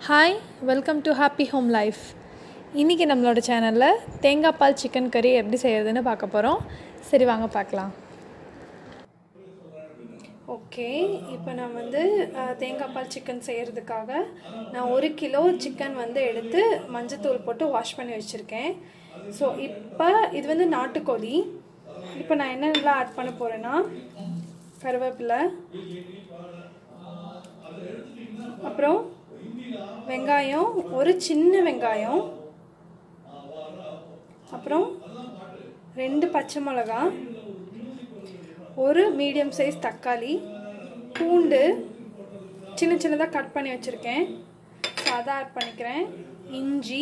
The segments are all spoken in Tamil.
hi welcome to happy home life இன்றைக்கி நம்மளோட சேனலில் தேங்காய் பால் சிக்கன் கறி எப்படி செய்கிறதுன்னு பார்க்க போகிறோம் சரி வாங்க பார்க்கலாம் ஓகே இப்போ நான் வந்து அஹ், தேங்காய் பால் சிக்கன் செய்கிறதுக்காக நான் ஒரு கிலோ சிக்கன் வந்து எடுத்து மஞ்சத்தூள் போட்டு வாஷ் பண்ணி வச்சுருக்கேன் ஸோ இப்போ இது வந்து நாட்டுக்கோழி இப்போ நான் என்னென்னலாம் ஆட் பண்ண போகிறேன்னா கருவேப்பிலை அப்புறம் வெங்காயம் ஒரு சின்ன வெங்காயம் அப்புறம் ரெண்டு பச்சை மிளகா ஒரு மீடியம் சைஸ் தக்காளி பூண்டு சின்ன சின்னதாக கட் பண்ணி வச்சுருக்கேன் ஸோ அதை ஆட் பண்ணிக்கிறேன் இஞ்சி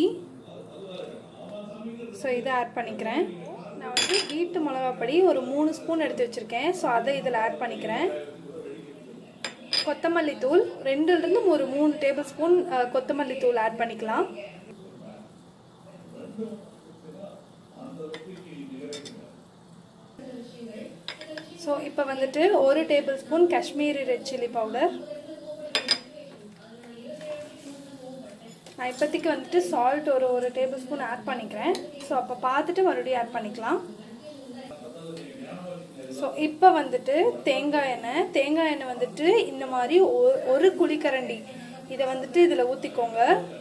ஸோ இதை ஆட் பண்ணிக்கிறேன் நான் வந்து வீட்டு மிளகாப்பொடி ஒரு மூணு ஸ்பூன் எடுத்து வச்சுருக்கேன் ஸோ அதை இதில் ஆட் பண்ணிக்கிறேன் கொத்தமல்லி தூள் ரெண்டுலேருந்து ஒரு மூணு டேபிள் ஸ்பூன் கொத்தமல்லி தூள் ஆட் பண்ணிக்கலாம் ஸோ இப்போ வந்துட்டு ஒரு tablespoon Kashmiri red chilli powder நான் இப்போதைக்கு வந்துட்டு சால்ட் ஒரு ஒரு டேபிள் ஸ்பூன் ஆட் பண்ணிக்கிறேன் ஸோ அப்போ பார்த்துட்டு மறுபடியும் ஆட் பண்ணிக்கலாம் ஸோ இப்போ வந்துட்டு தேங்காய் எண்ணெய் தேங்காய் எண்ணெய் வந்துட்டு இந்த மாதிரி ஒரு ஒரு குழிக்கரண்டி இதை வந்துட்டு இதில் ஊற்றிக்கோங்க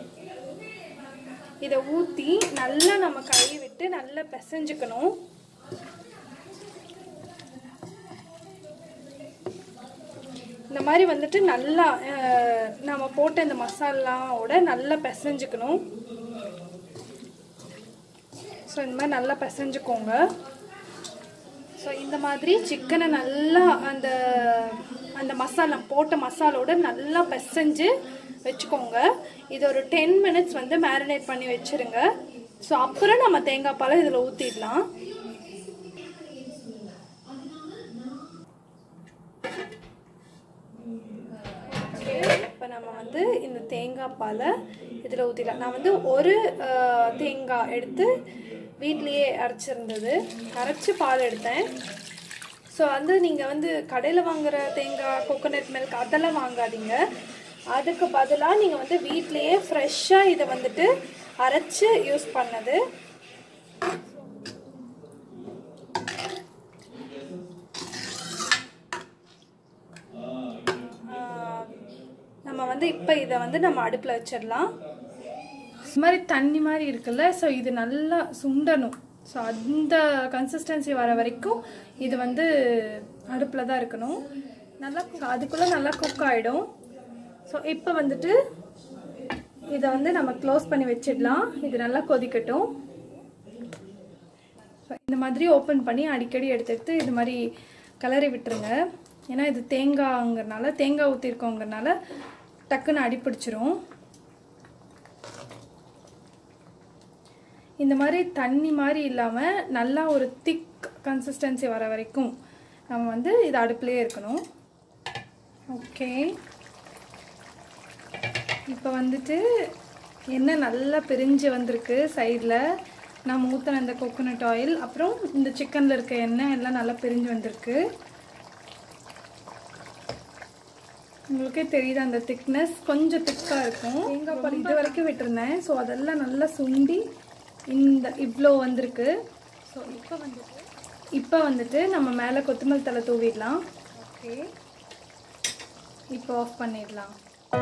இதை ஊற்றி நல்லா நம்ம கையை விட்டு நல்லா பிசைஞ்சுக்கணும் இந்த மாதிரி வந்துட்டு நல்லா அஹ், நம்ம போட்ட இந்த மசாலாவோட நல்லா பிசைஞ்சுக்கணும் ஸோ இந்த மாதிரி நல்லா பிசைஞ்சுக்கோங்க ஸோ இந்த மாதிரி சிக்கனை நல்லா அந்த அந்த மசாலா போட்ட மசாலோட நல்லா பிசைஞ்சு வச்சுக்கோங்க இது ஒரு டென் மினிட்ஸ் வந்து மேரினேட் பண்ணி வச்சுருங்க ஸோ அப்புறம் நம்ம தேங்காய் பாலை இதில் ஊற்றிடலாம் ஓகே இப்போ நம்ம வந்து இந்த தேங்காய் பாலை இதில் ஊற்றிடலாம் நான் வந்து ஒரு அஹ், தேங்காய் எடுத்து வீட்லேயே அரைச்சிருந்தது அரைச்சி பால் எடுத்தேன் ஸோ வந்து நீங்கள் வந்து கடையில் வாங்குற தேங்காய் கோகோனட் மில்க் அதெல்லாம் வாங்காதீங்க அதுக்கு பதிலாக நீங்கள் வந்து வீட்லேயே ஃப்ரெஷ்ஷாக இதை வந்துட்டு அரைச்சி யூஸ் பண்ணது ஆஹ், நம்ம வந்து இப்போ இதை வந்து நம்ம அடுப்பில் வச்சிடலாம் இது மாதிரி தண்ணி மாதிரி இருக்குல்ல ஸோ இது நல்லா சுண்டணும் ஸோ அந்த கன்சிஸ்டன்சி வர வரைக்கும் இது வந்து அடுப்பில் தான் இருக்கணும் நல்லா cook- அதுக்குள்ளே நல்லா குக் ஆகிடும் ஸோ இப்போ வந்துட்டு இதை வந்து நம்ம க்ளோஸ் பண்ணி வச்சிடலாம் இது நல்லா கொதிக்கட்டும் So, இந்த மாதிரி ஓப்பன் பண்ணி அடிக்கடி எடுத்து எடுத்து இது மாதிரி கிளறி விட்டுருங்க ஏன்னா இது தேங்காய்ங்கிறனால தேங்காய் ஊற்றிருக்கோங்கிறனால டக்குன்னு அடிப்பிடிச்சிரும் இந்த மாதிரி தண்ணி மாதிரி இல்லாமல் நல்லா ஒரு திக் கன்சிஸ்டன்சி வர வரைக்கும் நம்ம வந்து இது அடுப்புலேயே இருக்கணும் ஓகே இப்போ வந்துட்டு எண்ணெய் நல்லா பிரிஞ்சு வந்திருக்கு சைடில் நான் ஊற்றின இந்த கோகோனட் ஆயில் அப்புறம் இந்த சிக்கனில் இருக்க எண்ணெய் எல்லாம் நல்லா பிரிஞ்சு வந்திருக்கு உங்களுக்கே தெரியுது அந்த திக்னஸ் கொஞ்சம் திக்காக இருக்கும் தேங்காய் பால் இது வரைக்கும் விட்டுருந்தேன் ஸோ அதெல்லாம் நல்லா சுண்டி இந்த இவ்வளோ வந்திருக்கு ஸோ இப்போ வந்துட்டு இப்போ வந்துட்டு நம்ம மேலே கொத்தமல்லி தலை தூவிடலாம் ஓகே இப்போ ஆஃப் பண்ணிடலாம்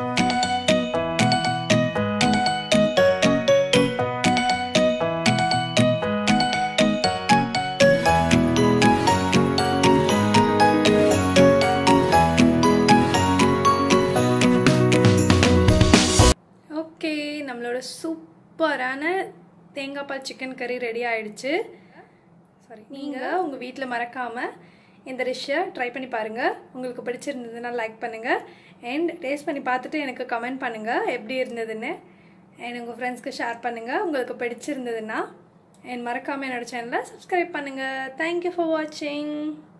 ஓகே நம்மளோட சூப்பரான தேங்காய் பால் சிக்கன் கறி ரெடி ஆயிடுச்சு சாரி நீங்கள் உங்கள் வீட்டில் மறக்காமல் இந்த டிஷ்ஷை ட்ரை பண்ணி பாருங்கள் உங்களுக்கு பிடிச்சிருந்ததுன்னா லைக் பண்ணுங்கள் அண்ட் டேஸ்ட் பண்ணி பார்த்துட்டு எனக்கு கமெண்ட் பண்ணுங்கள் எப்படி இருந்ததுன்னு அண்ட் உங்கள் ஃப்ரெண்ட்ஸ்க்கு ஷேர் பண்ணுங்கள் உங்களுக்கு பிடிச்சிருந்ததுன்னா அண்ட் மறக்காமல் என்னோட சேனலை சப்ஸ்கிரைப் பண்ணுங்கள் தேங்க்யூ ஃபார் வாட்சிங்